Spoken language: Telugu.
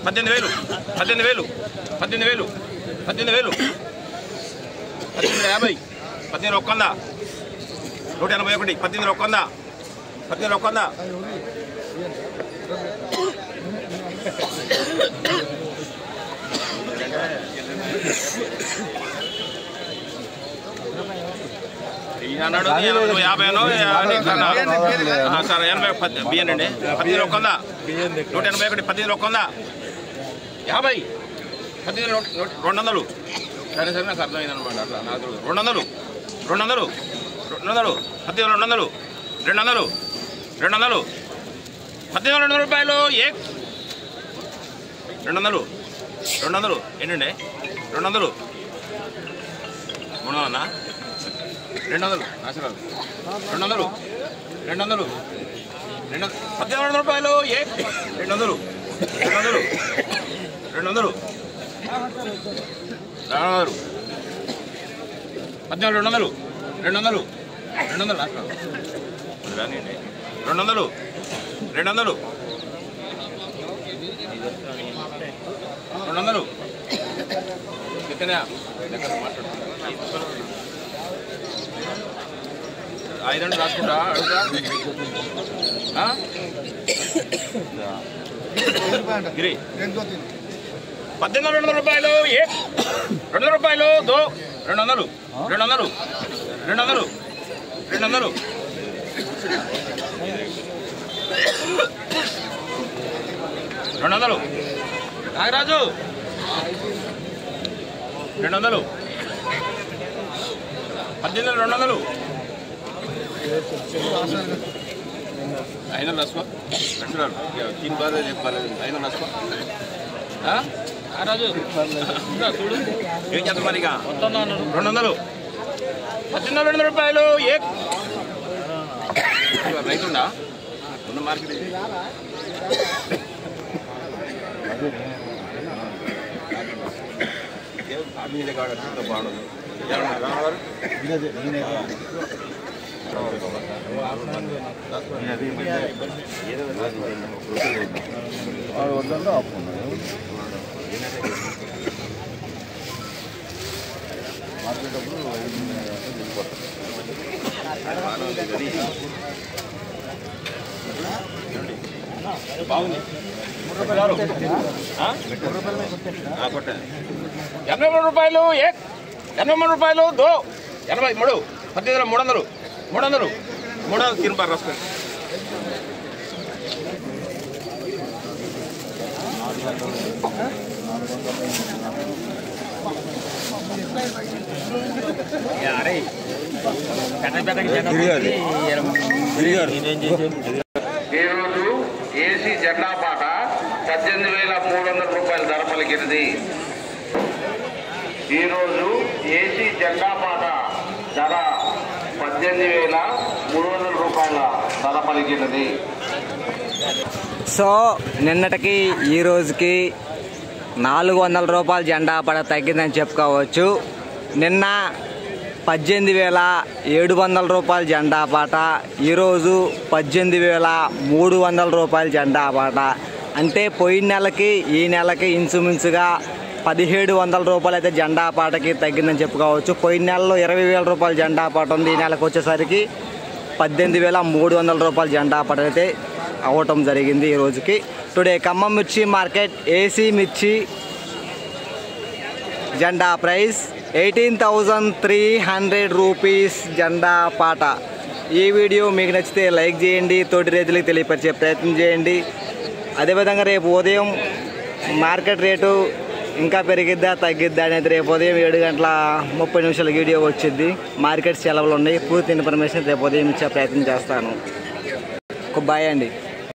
పద్దెనిమిది వేలు పద్దెనిమిది వేలు పద్దెనిమిది వేలు పద్దెనిమిది వేలు పద్దెనిమిది యాభై పద్దెనిమిది ఒక్క వంద నూట ఎనభై ఒకటి పద్దెనిమిది ఒక్క వంద పద్దెనిమిది ఒక్క వంద ఈయన అన్నాడు ఎనభై యాభైనో యాభై కన్నా. ఆ, సార్ ఎనభై పద్ బియ్యం అండి పద్దెనిమిది ఒక్క వంద నూట ఎనభై ఒకటి పద్దెనిమిది ఒక్క వంద యాభై పద్దెనిమిది నూట- నూట- రెండు వందలు సరే సరే నాకు అర్థమైంది అనమాట అట్లా నాకు రెండు వందలు రెండు వందలు రెండు వందలు పద్దెనిమిది రెండు వందలు రెండు వందలు రెండు వందలు పద్దెనిమిది రెండు వందల రూపాయలు ఏ రెండు వందలు రెండు వందలు ఏంటండి రెండు వందలు మూడు వందలా రెండు వందలు ఆశీర్వాదం రెండు వందలు రెండు వందలు రెండు వందలు పద్దెనిమిది వందల రూపాయలు ఏ రెండు వందలు రెండు వందలు రెండు వందలు రెండు వందలు పద్దెనిమిది రెండు వందలు రెండు వందలు రెండు వందలు ఆశీర్వాదం అది రానియండి రెండు వందలు రెండు వందలు రెండు వందలు ఎక్కడా ఎక్కడ మాట్లాడు ఐదు రెండు రాసుకుంటా అడుగుతా ఆ? గిరి పద్దెనిమిది రెండు వందల రూపాయలు ఏ రెండు వందల రూపాయలు దో రెండు వందలు రెండు వందలు రెండు వందలు రెండు వందలు రెండు వందలు నాగరాజు రెండు వందలు పద్దెనిమిది రెండు వందలు ఐదు వందలు రాసుకో పెట్టున్నారు తీన్ బాధ చెప్పాలి ఐదు వందలు రాసుకో ఆ? నాగరాజు ఇంకా చూడు ఏం చేద్దాం మరి ఇక రెండు వందలు పద్దెనిమిది రెండు వందల రూపాయలు ఏ రైతుండా ఉన్న మార్కెట్ ఇది మీదే కావడం బాగుండదు ఏమన్నా రావాలి బాగుంది ఆ? ఆ, కొట్టాను. ఎనభై మూడు రూపాయలు ఏ ఎనభై మూడు రూపాయలు దో ఎనభై మూడు పద్దెనిమిది మూడు వందలు మూడు వందలు మూడు వందలు తిరుపారు రాసుకోండి ఈరోజు ఏసీ జెండా పాట పద్దెనిమిది వేల మూడు వందల రూపాయల ధర పలికినది ఈరోజు ఏసీ జెండా పాట ధర పద్దెనిమిది వేల మూడు వందల రూపాయల ధర పలికినది సో నిన్నటికి ఈ రోజుకి నాలుగు వందల రూపాయల జెండా పడ తగ్గిందని చెప్పుకోవచ్చు నిన్న పద్దెనిమిది వేల ఏడు వందల రూపాయల జెండా పాట ఈరోజు పద్దెనిమిది వేల మూడు వందల రూపాయల జెండా పాట అంటే పోయిన నెలకి ఈ నెలకి ఇంచుమించుగా పదిహేడు వందల రూపాయలు అయితే జెండా పాటకి తగ్గిందని చెప్పుకోవచ్చు పోయిన నెలలో ఇరవై వేల రూపాయల జెండా పాట ఉంది ఈ నెలకు వచ్చేసరికి పద్దెనిమిది వేల మూడు వందల రూపాయల జెండా పాట అయితే అవ్వటం జరిగింది ఈ రోజుకి టుడే ఖమ్మం మిర్చి మార్కెట్ ఏసీ మిర్చి జెండా price eighteen thousand three hundred rupees జెండా పాట ఈ వీడియో మీకు నచ్చితే లైక్ చేయండి తోటి రైతులకు తెలియపరిచే ప్రయత్నం చేయండి అదేవిధంగా రేపు ఉదయం మార్కెట్ రేటు ఇంకా పెరిగిద్దా తగ్గిద్దా అనేది రేపు ఉదయం ఏడు గంటల ముప్పై నిమిషాల వీడియో వచ్చింది మార్కెట్ సెలవులు ఉన్నాయి పూర్తి ఇన్ఫర్మేషన్ రేపు ఉదయం ఇచ్చే ప్రయత్నం చేస్తాను బాయ్ అండి